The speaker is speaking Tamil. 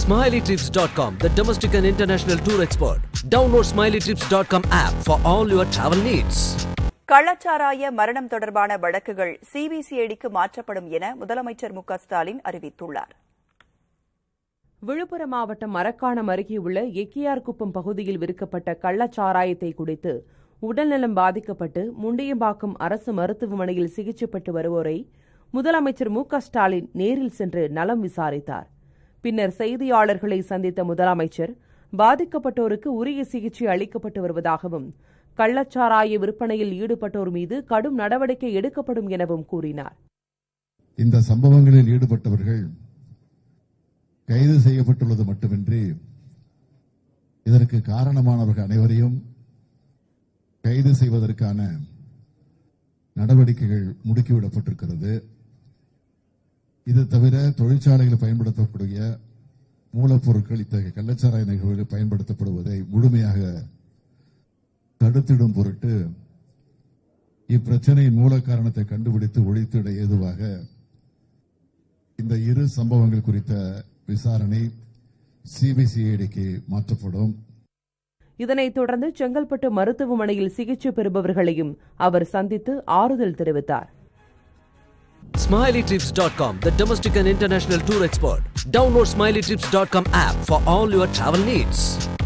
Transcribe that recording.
SmileyTrips.com, the domestic and international tour expert. Download SmileyTrips.com app for all your travel needs. கள்ளச்சாராய மரணம் தொடர்பான வழக்குகள் சிபிசிஐடிக்கு மாற்றப்படும் என முதலமைச்சர் மு க ஸ்டாலின் அறிவித்துள்ளார் விழுப்புரம் மாவட்டம் மரக்காணம் அருகே உள்ள எக்கியார்குப்பம் பகுதியில் விற்கப்பட்ட கள்ளச்சாராயத்தை குடித்து உடல்நலம் பாதிக்கப்பட்டு முண்டியம்பாக்கம் அரசு மருத்துவமனையில் சிகிச்சை பெற்று வருவோரை முதலமைச்சர் மு க ஸ்டாலின் நேரில் சென்று நலம் விசாரித்தார் பின்னர் செய்தியாளர்களை சந்தித்த முதலமைச்சர் பாதிக்கப்பட்டோருக்கு உரிய சிகிச்சை அளிக்கப்பட்டு வருவதாகவும் கள்ளச்சாராய விற்பனையில் ஈடுபட்டோர் மீது கடும் நடவடிக்கை எடுக்கப்படும் எனவும் கூறினார் இந்த சம்பவங்களில் ஈடுபட்டவர்கள் கைது செய்யப்பட்டுள்ளது மட்டுமின்றி இதற்கு காரணமானவர்கள் அனைவரையும் கைது செய்வதற்கான நடவடிக்கைகள் முடுக்கிவிடப்பட்டிருக்கிறது இது தவிர தொழிற்சாலைகளில் பயன்படுத்தக்கூடிய மூலப்பொருட்கள் இத்தகைய கள்ளச்சாராய நிகழ்வுகளில் பயன்படுத்தப்படுவதை முழுமையாக தடுத்திடும் பொருட்டு இப்பிரச்சனையின் மூல காரணத்தை கண்டுபிடித்து ஒழித்திட ஏதுவாக இந்த இரு சம்பவங்கள் குறித்த விசாரணை சிபிசிஐடிக்கு மாற்றப்படும் இதனைத் தொடர்ந்து செங்கல்பட்டு மருத்துவமனையில் சிகிச்சை பெறுபவர்களையும் அவர் சந்தித்து ஆறுதல் தெரிவித்தார் SmileyTrips.com, the domestic and international tour expert. Download SmileyTrips.com app for all your travel needs.